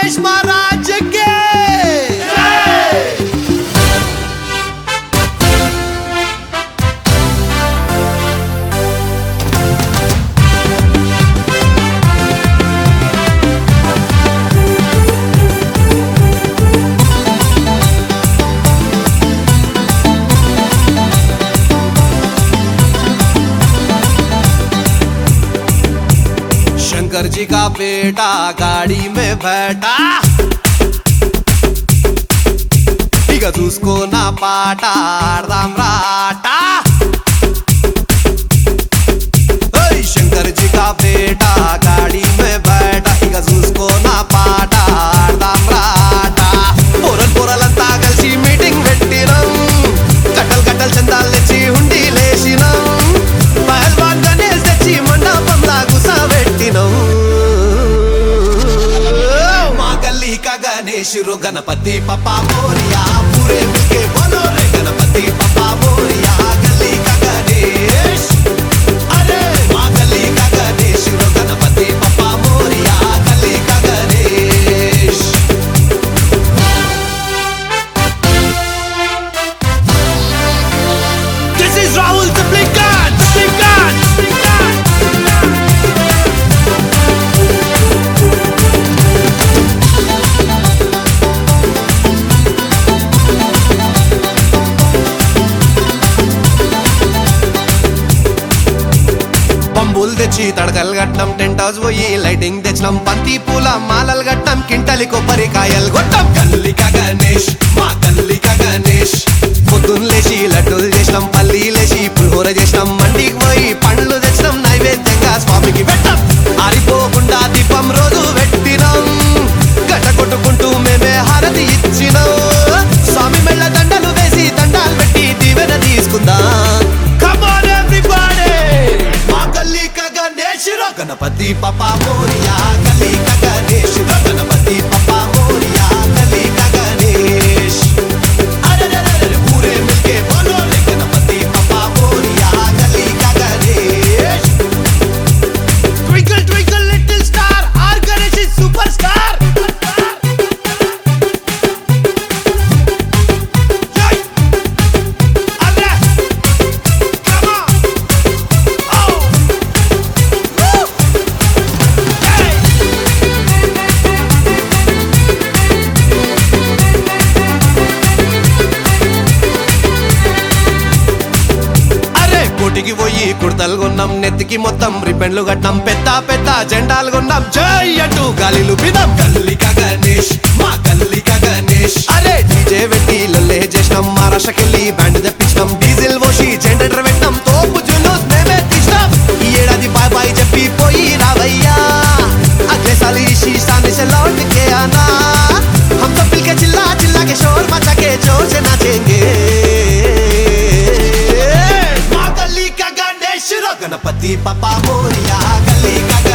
गणेश महाराज के शंकर जी का बेटा गाड़ी में बैठा ఇక చూసుకో నా పాట ఆడదాం రాట ఓయ్ శంకర్ జీ కా బేటా గాడి మే బైఠా ఇక చూసుకో నా పాట ఆడదాం రాట పొరల్ పొరలంతా కలిసి మీటింగ్ పెట్టినాం కట్టలు కట్టలు చందాలు తెచ్చి హుండీ లేసినాం పహల్వాన్ గణేష్ తెచ్చి మండపంలా గుసబెట్టినాం మా గల్లీ का गणेश रो गणपति पप्पा मोरिया पूरे मिलके बोलो रे गणपति पप्पा मोरिया गली का गणेश अरे माँ गली का गणेश रो गणपति पप्पा मोरिया गली का Ganesh This is Rahul the Blinkan, the Blinkan, Blinkan. పంబులు తెచ్చి తడకలు కట్నం టెంట్ హౌస్ పోయి లైటింగ్ తెచ్చినాం బంతి పూల మాలలు కట్టాం కింటలి కొబ్బరికాయలు కొట్టాం కల్లిక గణేష్ మా కల్లిక గణేష్ పొద్దున్న లేచి లడ్డూలు చేసినాం పల్లి లేచి పులిహోర చేసినాం మండికి పోయి పండ్లు తెచ్చినాం నైవేద్యంగా స్వామికి పెట్టాం ఆరిపోకుండా దీపం రోజు పెట్టినాం గట కొట్టుకుంటూ మేమే హారతి ఇచ్చినాం స్వామి మెళ్ళ దండలు వేసి దండాలు పెట్టి దీవెన తీసుకుందాం Come on everybody! మా గల్లీ కా గణేష్ రా గణపతి పప్పా మోరియా గల్లీ కా గణేష్ రా గణపతి పప్పా మోరియా గల్లీ కా గణేష్ అరే రే రే రే పూరే మిల్కే బోలో రే గణపతి పప్పా మోరియా గల్లీ కా Ganesh Twinkle twinkle little star our Ganesh is superstar Jai! Arre! Come on! Oh! Woo! Hey! అరే కోటికి పోయి కుర్తలు కొన్నాం నెత్తికి మొత్తం రిపెండ్లు కట్టాం పెద్ద పెద్ద జెండాలు కొన్నాం జై అంటూ గాలిలు పిదాం గల్లిక గణేష్ మా గల్లిక గణేష్ అరే డీజే పెట్టి లల్లే చేసినాం మహారాష్ట్రకెళ్ళి బ్యాండ్ తెప్పించినాం డీజిల్ పోసి జెండర్ పెట్టినాం తోపు జులూస్ మేమే తీసినాం ఈ ఏడాది బాయ్ బాయ్ చెప్పి పోయి రావయ్యా అగ్లే సాలి शीशाने से लौट के आना हम सब मिलके चिल्ला चिल्ला के शोर मचा के जोर से नाचेंगे माँ गली का गणेश रो गणपति पापा मोरिया गली का